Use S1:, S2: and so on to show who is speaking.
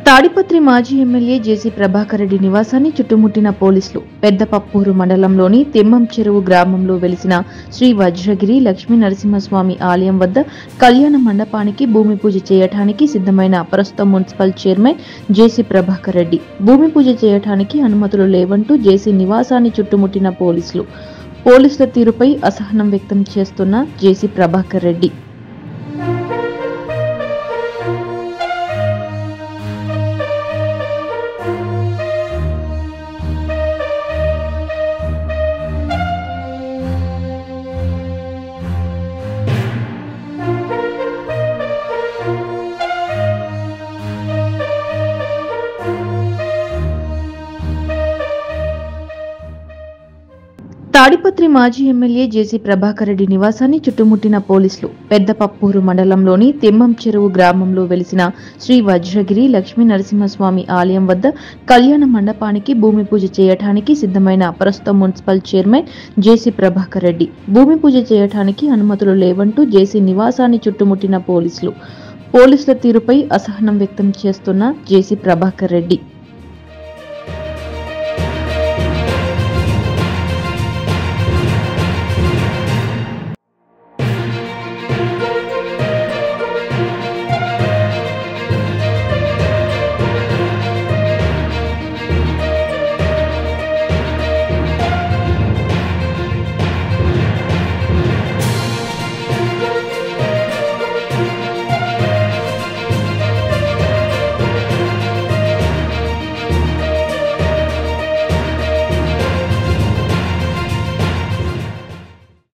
S1: తాడిపత్రి మాజీ ఎమ్మెల్యే జేసీ ప్రభాకర్ రెడ్డి నివాసాన్ని చుట్టుముట్టిన పోలీసులు పెద్దపప్పూరు మండలంలోని తిమ్మం చెరువు గ్రామంలో వెలిసిన శ్రీ వజ్రగిరి లక్ష్మీ నరసింహస్వామి ఆలయం వద్ద కళ్యాణ మండపానికి భూమి పూజ చేయటానికి సిద్ధమైన ప్రస్తుత municipal chairman JC Prabhakar Reddy భూమి పూజ చేయటానికి అనుమతులు లేవంటూ జేసీ నివాసాన్ని చుట్టుముట్టిన పోలీసులు పోలీసుల తీరుపై అసహనం వ్యక్తం చేస్తున్న జేసీ ప్రభాకర్ రెడ్డి తాడిపత్రి మాజీ ఎమ్మెల్యే జేసీ ప్రభాకర్ రెడ్డి నివాసాన్ని చుట్టుముట్టిన పోలీసులు పెద్దపప్పూరు మండలంలోని తిమ్మం చెరువు గ్రామంలో వెలిసిన శ్రీ వజ్రగిరి లక్ష్మీ నరసింహస్వామి ఆలయం వద్ద కళ్యాణ మండపానికి భూమి పూజ చేయటానికి సిద్ధమైన ప్రస్తుత municipal chairman JC Prabhakar Reddy భూమి పూజ చేయటానికి అనుమతులు లేవంటూ జేసీ నివాసాన్ని చుట్టుముట్టిన పోలీసులు పోలీసుల తీరుపై అసహనం వ్యక్తం చేస్తున్న జేసీ ప్రభాకర్ రెడ్డి